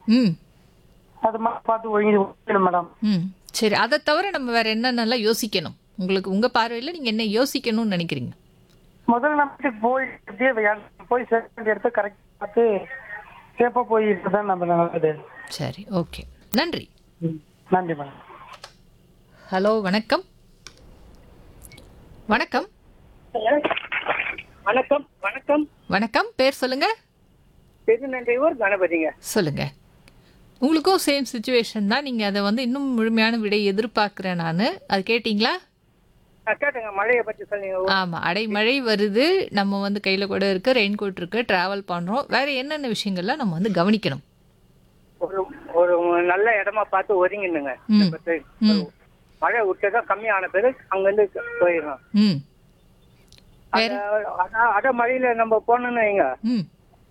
ம் அது மாதிரி பார்த்து ஒழுங்கி ஒழிக்கணும் மேடம் ம் சரி அதை தவிர நம்ம வேற என்னென்னலாம் யோசிக்கணும் உங்களுக்கு உங்க பார்வையில் நீங்க என்ன யோசிக்கணும்னு நினைக்கிறீங்க முதல்ல நம்ம வீட்டுக்கு போய் அப்படியே வே- போய் சேர வேண்டிய இடத்த கரெக்ட் பார்த்து சேஃபாக போய் தான் நம்ம நல்லது சரி ஓகே நன்றி ம். நன்றி மேடம் ஹலோ வணக்கம் வணக்கம் வணக்கம் வணக்கம் வணக்கம் பேர் சொல்லுங்க திருநன்றையூர் கணபதிங்க சொல்லுங்க உங்களுக்கும் சேம் சுச்சுவேஷன் தான் நீங்க அதை வந்து இன்னும் முழுமையான விடை எதிர்பார்க்கிறேன் நான் அது கேட்டிங்களா நான் கேட்டுங்க மழையை பத்தி சொன்னீங்க ஆமா அடைமழை வருது நம்ம வந்து கையில கூட இருக்கு ரெயின் கோட் இருக்கு டிராவல் பண்றோம் வேற என்னென்ன விஷயங்கள்லாம் நம்ம வந்து கவனிக்கணும் ஒரு ஒரு நல்ல இடமா பார்த்து ஒதுங்கினுங்க ம். ம். மழை விட்டதும் கம்மியான பிறகு அங்கிருந்து போயிடும் ம் வேற அத- அத மழையில நம்ம போனோம்னு வைங்க ம்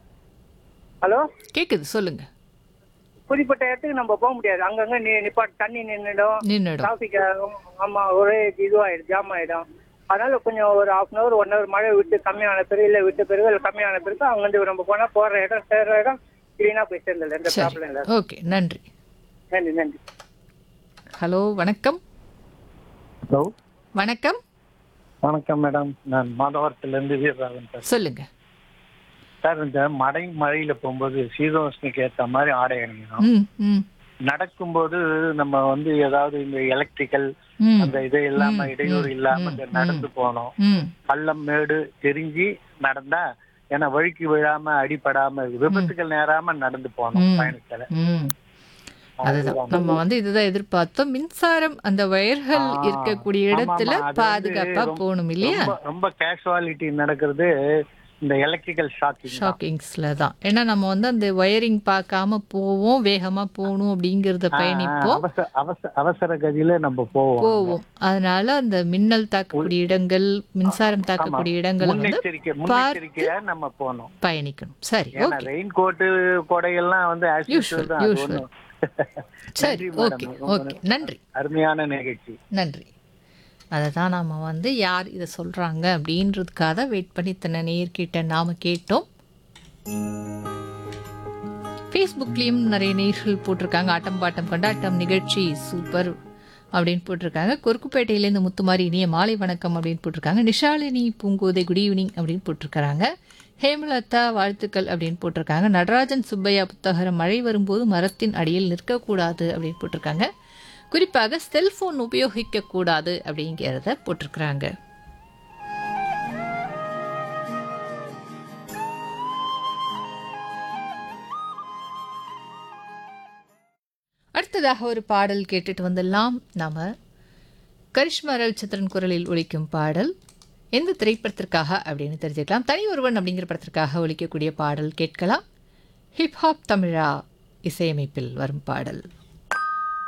ஹலோ கேக்குது சொல்லுங்க குறிப்பிட்ட இடத்துக்கு நம்ம போக முடியாது அங்கங்க நி- நிப்பாட்டு தண்ணி நின்றுடும் நின்னுடும் டிராபிக் ஆமா ஒரே இதுவாயிடும் ஜாம் ஆயிடும் அதனால கொஞ்சம் ஒரு half an hour one hour மழை விட்டு கம்மியான பிறகு இல்ல விட்ட பிறகு இல்ல கம்மியான பிறகு அங்கிருந்து நம்ம போனா போற இடம் சேர்ற இடம் கிளீனா போய் சேர்ந்தது எந்த சரி ப்ராப்ளம் இல்லை ஓகே நன்றி நன்றி நன்றி ஹலோ வணக்கம் ஹலோ வணக்கம் வணக்கம் மேடம் நான் மாதவரத்துலேருந்து வீரராகவன் சார் சொல்லுங்க சார் இந்த மடை மழையில போகும்போது சீதோஷ்ணுக்கு ஏற்ற மாதிரி ஆடை அணியணும் ம் ம் நடக்கும்போது நம்ம வந்து ஏதாவது இந்த எலக்ட்ரிக்கல் ம் அந்த இது இல்லாம ம், இடையூறு ம், இல்லாம ம், இந்த நடந்து போகணும் ம் பள்ளம் மேடு தெரிஞ்சு நடந்தா ஏன்னா வழுக்கி விழாம அடிபடாம விபத்துகள் நேராம நடந்து போகணும் ம். பயணத்துல ம் அதுதான் நம்ம வந்து இதுதான் எதிர்பார்த்தோம் மின்சாரம் அந்த வயர்கள் ஆ, இருக்கக்கூடிய ஆமா, இடத்துல ஆமா, அது வந்து பாதுகாப்பா ரொம்ப- போகணும் இல்லையா ரொம்ப ரொம்ப கேஷுவாலிட்டி நடக்கிறது இந்த எலக்ட்ரிக்கல் ஷாக்கிங் ஷாக்கிங்ஸ்ல தான் ஏன்னா நம்ம வந்து அந்த வயரிங் பார்க்காம போவோம் வேகமா போகணும் அப்படிங்கறத பயணிப்போம் அவசர அவசர அவசர கதியில நம்ம போவோம் போவோம் அதனால அந்த மின்னல் தாக்கக்கூடிய இடங்கள் மின்சாரம் தாக்கக்கூடிய இடங்களை வந்து முன்னெச்சரிக்கை முன்னெச்சரிக்கையா நம்ம போகணும் பயணிக்கணும் சரி ஏன்னா ஓகே ரெயின் கோட்டு கொடையெல்லாம் வந்து as usual Usual, தான் அது usual. ஒண்ணும். சரி நன்றி ஓகே madam. ரொம்ப ஓகே நன்றி அருமையான நிகழ்ச்சி நன்றி அதை தான் நாம் வந்து யார் இதை சொல்கிறாங்க அப்படின்றதுக்காக வெயிட் பண்ணி தன்னை நேர்கிட்ட நாம் கேட்டோம் ஃபேஸ்புக்லேயும் நிறைய நேர்கள் போட்டிருக்காங்க ஆட்டம் பாட்டம் கொண்டாட்டம் நிகழ்ச்சி சூப்பர் அப்படின்னு போட்டிருக்காங்க கொருக்குப்பேட்டையிலேருந்து முத்துமாரி இனிய மாலை வணக்கம் அப்படின்னு போட்டிருக்காங்க நிஷாலினி பூங்கோதை குட் ஈவினிங் அப்படின்னு போட்டிருக்காங்க ஹேமலதா வாழ்த்துக்கள் அப்படின்னு போட்டிருக்காங்க நடராஜன் சுப்பையா புத்தகரம் மழை வரும்போது மரத்தின் அடியில் நிற்கக்கூடாது அப்படின்னு போட்டிருக்காங்க குறிப்பாக செல்போன் உபயோகிக்க கூடாது அப்படிங்கிறத போட்டிருக்கிறாங்க அடுத்ததாக ஒரு பாடல் கேட்டுட்டு வந்துடலாம் நாம கரிஷ்மா ரவிச்சந்திரன் குரலில் ஒலிக்கும் பாடல் எந்த திரைப்படத்திற்காக அப்படின்னு தெரிஞ்சுக்கலாம் தனி ஒருவன் அப்படிங்கிற படத்திற்காக ஒலிக்கக்கூடிய பாடல் கேட்கலாம் ஹிப்ஹாப் தமிழா இசையமைப்பில் வரும் பாடல்